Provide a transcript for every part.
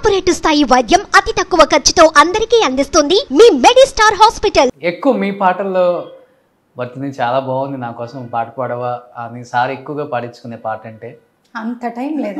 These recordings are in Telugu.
కార్పొరేట్ స్థాయి వైద్యం అతి తక్కువ ఖర్చుతో అందరికీ అందిస్తుంది మీ మెడిస్టార్ హాస్పిటల్ ఎక్కువ మీ పాటల్లో వర్తిని చాలా బాగుంది నా కోసం పాట పాడవా అని సార్ ఎక్కువగా పాడించుకునే పాట అంటే అంత టైం లేదు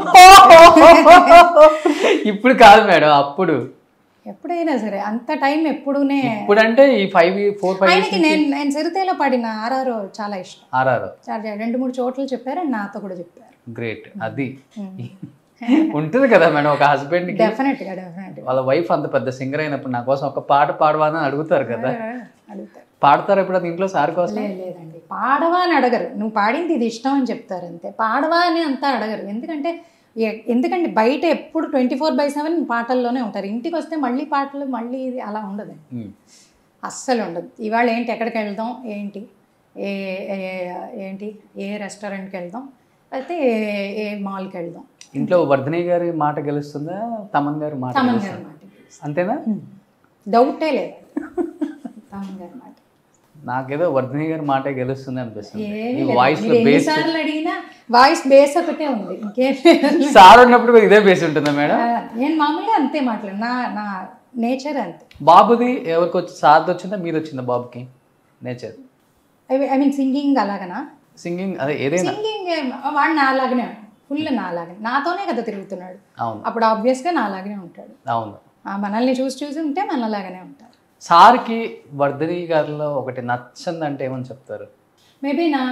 ఇప్పుడు కాదు మేడం అప్పుడు ఎప్పుడైనా సరే అంత టైం ఎప్పుడునే ఇప్పుడంటే ఈ ఫైవ్ ఫోర్ ఫైవ్ ఆయనకి నేను నేను సిరితేలో పాడిన ఆర్ఆర్ చాలా ఇష్టం ఆర్ఆర్ చాలా రెండు మూడు చోట్ల చెప్పారు and నాతో కూడా చెప్పారు గ్రేట్ అది ఉంటుంది కదా మేడం ఒక హస్బెండ్ కి డెఫినెట్ గా డెఫినెట్ వాళ్ళ వైఫ్ అంత పెద్ద సింగర్ అయినప్పుడు నా కోసం ఒక పాట పాడవా అని అడుగుతారు కదా అడుగుతారు పాడతారు ఎప్పుడు అది ఇంట్లో సార్ కోసం లేదు లేదండి పాడవా అని అడగరు నువ్వు పాడింది ఇది ఇష్టం అని చెప్తారు అంతే పాడవా అని అంతా అడగరు ఎందుకంటే ఎ- ఎందుకంటే బయట ఎప్పుడు ట్వంటీ ఫోర్ బై సెవెన్ పాటల్లోనే ఉంటారు ఇంటికి వస్తే మళ్ళీ పాటలు మళ్ళీ ఇది అలా ఉండదు ఉమ్. అస్సలు ఉండదు ఇవాళ ఏంటి ఎక్కడికి వెళ్దాం ఏంటి ఏ ఏ- ఏంటి ఏ రెస్టారెంట్కి వెళ్దాం అయితే ఏ ఏ మాల్కి వెళ్దాం ఇంట్లో వర్ధని గారి మాట గెలుస్తుందా తమన్ గారి మాట తమన్ గెలుస్తుందా? గారి మాట అంతేనా డౌటే లేదు తమన్ గారి మాట నాకేదో వర్ధని గారి మాటే గెలుస్తుంది అనిపిస్తుంది ఏమీ ఈ లేదు. వాయిస్ లో మీరు బేస్ ఎన్నిసార్లు అడిగినా వాయిస్ బేస్ ఒకటే ఉంది ఇంకేం లేదు. సార్ ఉన్నప్పుడు కూడా ఇదే బేస్ ఉంటుందా మేడం ఆ, నేను మామూలుగా అంతే మాట్లాడు నా నా నేచర్ అంతే బాబుది ఎవరికి వచ్చి సార్ది వచ్చిందా మీది వచ్చిందా బాబుకి నేచర్ ఐ మీన్ సింగింగ్ అలాగనా సింగింగ్ అదే ఏదైనా సింగింగ్ వాడు నాలాగనే ఫుల్ నాలాగనే నాతోనే కదా తిరుగుతున్నాడు అవును అప్పుడు ఆబ్వియస్గా నాలాగనే ఉంటాడు అవును ఆ, మనల్ని చూసి చూసి ఉంటే మనలాగానే ఉంటారు సార్కి వర్ధని గారిలో ఒకటి నచ్చందంటే ఏమని చెప్తారు మేబీ నా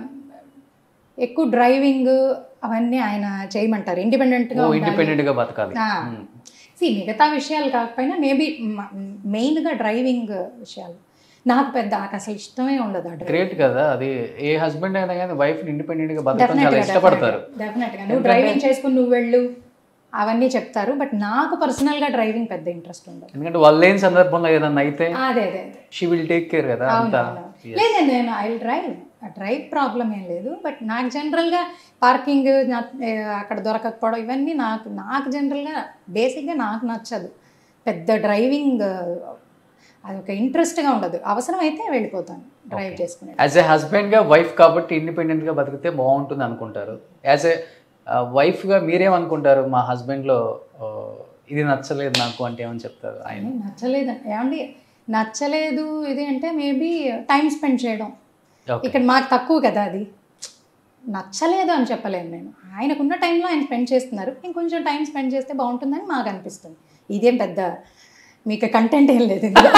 ఎక్కువ డ్రైవింగ్ అవన్నీ ఆయన చేయమంటారు ఇండిపెండెంట్గా ఓ ఇండిపెండెంట్ గా బతకాలి ఉమ్. సి మిగతా విషయాలు కాకపోయినా మేబీ మెయిన్గా డ్రైవింగ్ విషయాలు నాకు పెద్ద నాకు అసలు ఇష్టమే ఉండదు ఆ డ్రైవింగ్ గ్రేట్ కదా అది ఏ హస్బెండ్ అయినా కానీ వైఫ్ ఇండిపెండెంట్ గా బతకడం చాలా ఇష్టపడతారు డెఫినెట్గా నువ్వు డ్రైవింగ్ చేసుకుని నువ్వు వెళ్ళు అవన్నీ చెప్తారు బట్ నాకు పర్సనల్గా డ్రైవింగ్ పెద్ద ఇంట్రెస్ట్ ఉండదు ఎందుకంటే వాళ్ళు లేని సందర్భంలో ఏదన్నా అయితే అదే అదే అదే షీ విల్ టేక్ కేర్ కదా అంతా లేదండి నేను ఐ డ్రైవ్ ఆ డ్రైవ్ ప్రాబ్లం ఏం లేదు బట్ నాకు జనరల్గా పార్కింగ్ అక్కడ దొరకకపోవడం ఇవన్నీ నాకు నాకు జనరల్గా బేసిక్గా నాకు నచ్చదు పెద్ద డ్రైవింగ్ అది ఒక ఇంట్రెస్ట్గా ఉండదు అవసరమైతే వెళ్ళిపోతాను డ్రైవ్ చేసుకునే యాజ్ ఏ హస్బెండ్ గా వైఫ్ కాబట్టి ఇండిపెండెంట్ గా బతికితే బాగుంటుంది అనుకుంటారు యాజ్ ఏ వైఫ్ గా మీరేమనుకుంటారు మా హస్బెండ్ లో ఆ, ఇది నచ్చలేదు నాకు అంటే ఏమని చెప్తారు ఆయన ఏమీ నచ్చలేదండి ఏమండి నచ్చలేదు ఇది అంటే మేబీ టైం స్పెండ్ చేయడం ఓకే ఇక్కడ మాకు తక్కువ కదా అది నచ్చలేదు అని చెప్పలేను నేను ఆయనకున్న టైంలో ఆయన స్పెండ్ చేస్తున్నారు ఇంకొంచెం టైం స్పెండ్ చేస్తే బాగుంటుందని మాకు అనిపిస్తుంది ఇదేం పెద్ద మీకు కంటెంట్ ఏం లేదు ఇందులో.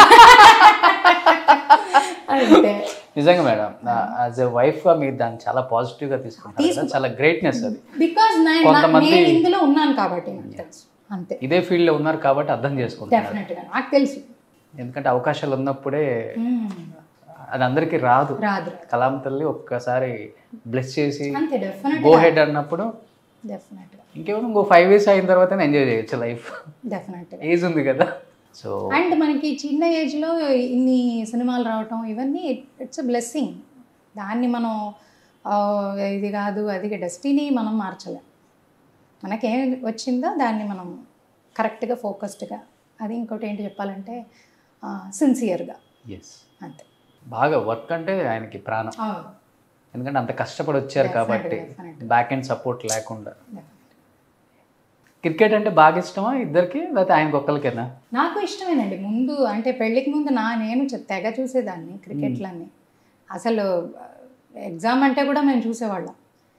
అంతే నిజంగా మేడం యాజ్ ఏ వైఫ్ గా మీరు దాన్ని చాలా పాజిటివ్ గా తీసుకుంటారు కదా చాలా గ్రేట్నెస్ అది బికాజ్ కొంతమంది- నేను ఇందులో ఉన్నాను కాబట్టి నాకు తెలుసు అంతే ఇదే ఫీల్డ్ లో ఉన్నారు కాబట్టి అర్థం చేసుకుంటారు డెఫినెట్గా నాకు తెలుసు ఎందుకంటే అవకాశాలు ఉన్నప్పుడే మ్మ్. అది అందరికీ రాదు రాదు కలాం తల్లి ఒక్కసారి బ్లెస్ చేసి అంతే డెఫినెట్ గో హెడ్ అన్నప్పుడు డెఫినెట్గా ఇంకేమో ఇంకో ఫైవ్ ఇయర్స్ అయిన తర్వాత ఎంజాయ్ చేయొచ్చు లైఫ్ డెఫినెట్గా ఏజ్ ఉంది కదా సో అండ్ మనకి చిన్న ఏజ్లో ఇన్ని సినిమాలు రావటం ఇవన్నీ ఇట్స్ అ బ్లెస్సింగ్ దాన్ని మనం ఆ, ఇది కాదు అది డెస్టినీ మనం మార్చలేం మనకేం వచ్చిందో దాన్ని మనం కరెక్ట్గా ఫోకస్డ్గా అది ఇంకోటి ఏంటి చెప్పాలంటే సిన్సియర్గా ఎస్ అంతే బాగా వర్క్ అంటే ఆయనకి ప్రాణం ఎందుకంటే అంత కష్టపడి వచ్చారు కాబట్టి definitely. బ్యాక్ అండ్ సపోర్ట్ లేకుండా క్రికెట్ అంటే బాగా ఇష్టమా ఇద్దరికి లేకపోతే ఆయనకి ఒక్కరికేనా నాకు ఇష్టమేనండి ముందు అంటే పెళ్ళికి ముందు నా నేను చె- తెగ చూసేదాన్ని క్రికెట్లన్నీ అసలు ఎగ్జామ్ అంటే కూడా మేము చూసేవాళ్ళం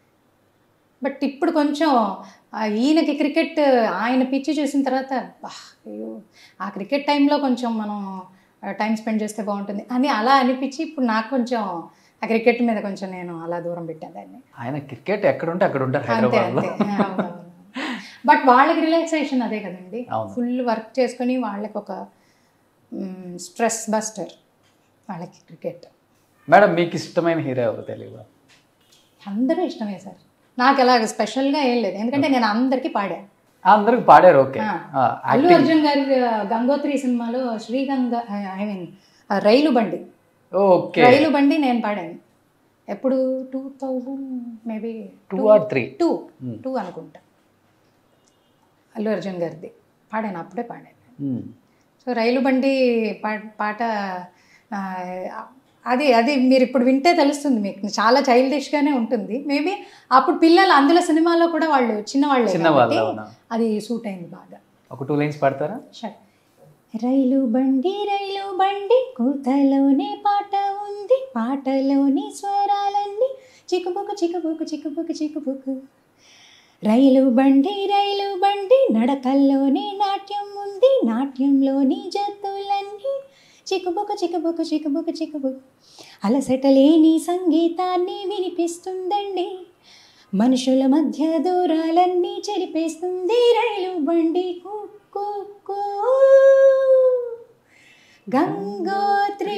బట్ ఇప్పుడు కొంచెం ఆ, ఈయనకి క్రికెట్ ఆయన పిచ్చి చూసిన తర్వాత బా, అయ్యో ఆ క్రికెట్ టైంలో కొంచెం మనం టైం స్పెండ్ చేస్తే బాగుంటుంది అని అలా అనిపించి ఇప్పుడు నాకు కొంచెం ఆ క్రికెట్ మీద కొంచెం నేను అలా దూరం పెట్టాను దాన్ని ఆయన క్రికెట్ ఎక్కడ ఉంటే అక్కడ ఉంటారు అంతే హైదరాబాద్లో అంతే బట్ వాళ్ళకి రిలాక్సేషన్ అదే కదండి అవును. ఫుల్ వర్క్ చేసుకొని వాళ్ళకి ఒక స్ట్రెస్ బస్టర్ వాళ్ళకి క్రికెట్ మేడం మీకు ఇష్టమైన హీరో ఎవరు తెలియదు అందరూ ఇష్టమే సార్ నాకు ఎలాగ స్పెషల్గా ఏం లేదు ఎందుకంటే నేను అందరికీ పాడా అందరికి పాడారు ఓకే ఆ. అల్లు అర్జున్ గారి ఆ, గంగోత్రి సినిమాలో శ్రీగంగ ఐ మీన్ రైలు బండి ఓకే రైలు బండి నేను పాడాను ఎప్పుడు two thousand maybe two or three two two అనుకుంటా అల్లు అర్జున్ గారిది పాడాను అప్పుడే పాడాను సో రైలు బండి పా- పాట ఆ, అది అది మీరు ఇప్పుడు వింటే తెలుస్తుంది మీకు చాలా చైల్డిష్గానే ఉంటుంది మేబీ అప్పుడు పిల్లలు అందులో సినిమాలో కూడా వాళ్ళు చిన్నవాళ్ళే చిన్నవాళ్ళు కాబట్టి అవునా అది సూట్ అయింది బాగా ఒక టూ లైన్స్ పాడతారా Sure. రైలు బండి రైలు బండి కూతలోనే పాట ఉంది పాటలోని స్వరాలన్నీ చిక్కుబుకు చిక్కుబుకు చిక్కుబుకు చిక్కుబుకు రైలు బండి రైలు బండి నడకల్లోనే నాట్యం ఉంది నాట్యంలోని జత్తులన్నీ చిక్కుబుకు చిక్కుబుకు చిక్కుబుకు చిక్కుబుకు అలసటలేని సంగీతాన్ని వినిపిస్తుందండి మనుషుల మధ్య దూరాలన్నీ చెరిపేస్తుంది రైలు బండి కు కు కు. గంగోత్రి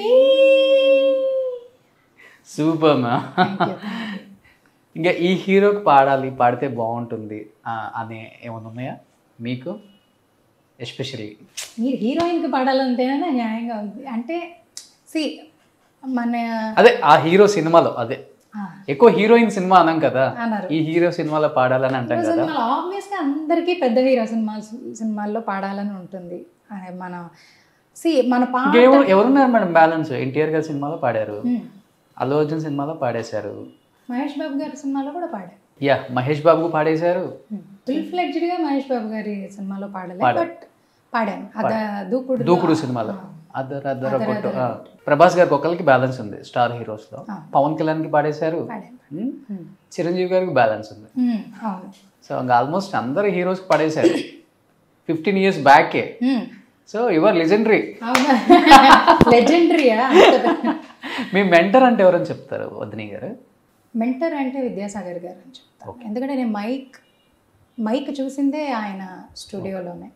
సూపర్ మా ఇంకా ఈ హీరోకి పాడాలి పాడితే బాగుంటుంది ఆ, అనే ఏమైనా ఉన్నాయా మీకు ఎస్పెషల్లీ మీరు హీరోయిన్కి పాడాలంటేనే న్యాయంగా ఉంది అంటే సి మన అదే ఆ హీరో సినిమాలో అదే ఆ, ఎక్కువ హీరోయిన్ సినిమా అనం కదా అన్నారు ఈ హీరో సినిమాలో పాడాలని అంటాం హీరో కదా సినిమాలు ఆబ్వియస్గా అందరికీ పెద్ద హీరో సినిమా సినిమాల్లో పాడాలని ఉంటుంది అదే మన సి మన పాట ఇంకెవరు ఎవరున్నారు మేడం బ్యాలెన్స్ ఎన్టీఆర్ గారి సినిమాలో పాడారు Hmm. అల్లు అర్జున్ సినిమాలో పాడేశారు మహేష్ బాబు గారి సినిమాలో కూడా పాడారు యా మహేష్ బాబు పాడేశారు ఫుల్ ఫ్లెడ్జ్డ్ గా మహేష్ బాబు గారి సినిమాలో పాడలేదు పాడారు. బట్ పాడాను అద దూకుడు దూకుడు సినిమాలో అదర అదర కొట్టు ఆ, ప్రభాస్ గారికి ఒకరికి బ్యాలెన్స్ ఉంది స్టార్ హీరోస్ లో ఆ. పవన్ కళ్యాణ్ కి పాడేశారు పాడాను Hmm? Hmm. చిరంజీవి గారికి బ్యాలెన్స్ ఉంది Hmm, అవును సో ఇంకా ఆల్మోస్ట్ అందరు హీరోస్ పడేశారు ఫిఫ్టీన్ ఇయర్స్ బ్యాకే Hmm. సో యువర్ లెజెండరీ అవునా లెజెండరీయా మీ మెంటర్ అంటే ఎవరని చెప్తారు వదిని గారు మెంటర్ అంటే విద్యాసాగర్ గారు అని చెప్తాను ఎందుకంటే నేను మైక్ మైక్ చూసిందే ఆయన స్టూడియోలోనే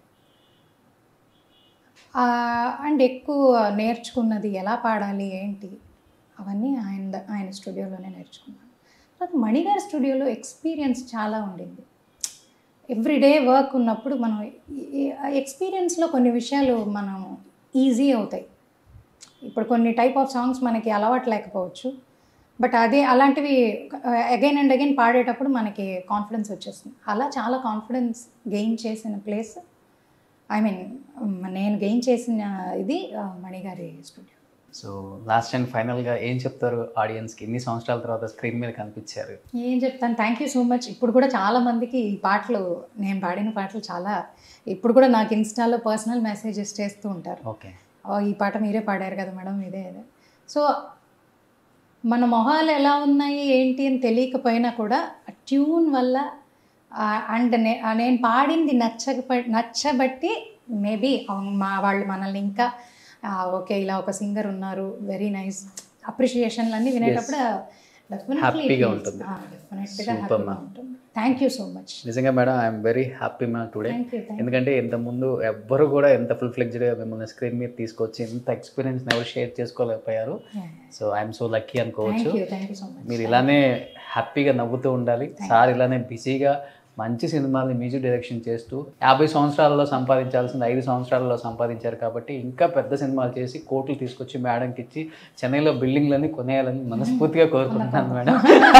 అండ్ ఎక్కువ నేర్చుకున్నది ఎలా పాడాలి ఏంటి అవన్నీ ఆయన ద- ఆయన స్టూడియోలోనే నేర్చుకున్నాను తర్వాత మణిగారి స్టూడియోలో ఎక్స్పీరియన్స్ చాలా ఉండింది ఎవ్రీడే వర్క్ ఉన్నప్పుడు మనం ఎక్స్పీరియన్స్లో కొన్ని విషయాలు మనం ఈజీ అవుతాయి ఇప్పుడు కొన్ని టైప్ ఆఫ్ సాంగ్స్ మనకి అలవాటు లేకపోవచ్చు బట్ అదే అలాంటివి అగైన్ అండ్ అగైన్ పాడేటప్పుడు మనకి కాన్ఫిడెన్స్ వచ్చేస్తుంది అలా చాలా కాన్ఫిడెన్స్ గెయిన్ చేసిన ప్లేస్ ఐ మీన్ నేను గెయిన్ చేసిన ఇది ఆ, మణిగారి స్టూడియో సో లాస్ట్ అండ్ ఫైనల్గా ఏం చెప్తారు ఆడియన్స్కి ఎన్ని సంవత్సరాల తర్వాత స్క్రీన్ మీద కనిపించారు ఏం చెప్తాను థ్యాంక్ యూ సో మచ్ ఇప్పుడు కూడా చాలా మందికి ఈ పాటలు నేను పాడిన పాటలు చాలా ఇప్పుడు కూడా నాకు ఇన్స్టాలో పర్సనల్ మెసేజెస్ చేస్తూ ఉంటారు ఓకే "ఓ, ఈ పాట మీరే పాడారు కదా మేడం ఇదే ఇదే సో మన మొహాలు ఎలా ఉన్నాయి ఏంటి అని తెలియకపోయినా కూడా ట్యూన్ వల్ల అండ్ నేను పాడింది నచ్చక నచ్చబట్టి మేబీ మా వాళ్ళు మనల్ని ఇంకా ఓకే ఇలా ఒక సింగర్ ఉన్నారు వెరీ నైస్ అప్రిషియేషన్లు అన్నీ వినేటప్పుడు Happy-గా ఉంటుంది. డెఫినెట్గా Super, హ్యాపీగా ma'am. ఉంటుంది థ్యాంక్ యూ సో మచ్ నిజంగా madam I'm very happy ma'am today thank you thank ఎందుకంటే ఇంత ముందు ఎవ్వరు కూడా ఎంత ఫుల్ ఫ్లెక్జ్డ్గా మిమ్మల్ని స్క్రీన్ మీద తీసుకొచ్చి ఇంత ఎక్స్పీరియన్స్ ఎవరు షేర్ చేసుకోలేకపోయారు సో ఐఎమ్ సో లక్కీ అనుకోవచ్చు thank you thank you so much మీరు ఇలానే హ్యాపీగా నవ్వుతూ ఉండాలి సార్ ఇలానే బిజీగా మంచి సినిమాల్ని మ్యూజిక్ డైరెక్షన్ చేస్తూ యాభై సంవత్సరాలలో సంపాదించాల్సింది ఐదు సంవత్సరాలలో సంపాదించారు కాబట్టి ఇంకా పెద్ద సినిమాలు చేసి కోట్లు తీసుకొచ్చి మేడంకి ఇచ్చి చెన్నైలో బిల్డింగ్లన్నీ కొనేయాలని మనస్ఫూర్తిగా కోరుకుంటున్నాను మేడం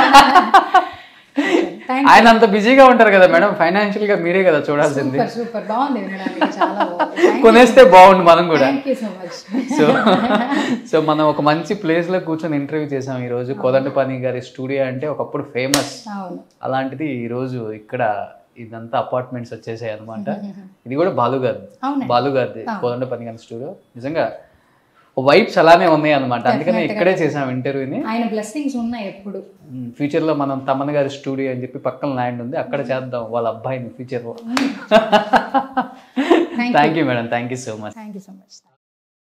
థ్యాంక్ ఆయన అంత బిజీగా ఉంటారు కదా మేడం ఫైనాన్షియల్ గా మీరే కదా చూడాల్సింది సూపర్ సూపర్ బాగుంది వినడానికి చాలా బాగుంది కొనేస్తే బాగుండు మనం కూడా thank you so much so so మనం ఒక మంచి ప్లేస్ లో కూర్చొని ఇంటర్వ్యూ చేసాం ఈ రోజు కోదండపాని గారి స్టూడియో అంటే ఒకప్పుడు ఫేమస్ అవును అలాంటిది ఈ రోజు ఇక్కడ ఇదంతా అపార్ట్మెంట్స్ వచ్చేసాయి అనమాట ఇది కూడా బాలు గారి అవునండి. బాలు గారిది కోదండపాని గారి స్టూడియో నిజంగా వైబ్స్ అలానే ఉన్నాయి అనమాట అందుకనే ఇక్కడే చేసాం ఇంటర్వ్యూని ఆయన బ్లెస్సింగ్స్ ఉన్నాయి ఎప్పుడు ఫ్యూచర్ లో మనం తమ్మన్ గారి స్టూడియో అని చెప్పి పక్కన ల్యాండ్ ఉంది అక్కడ చేద్దాం వాళ్ళ అబ్బాయిని ఫ్యూచర్ లో Thank thank you madam thank you so much thank you so much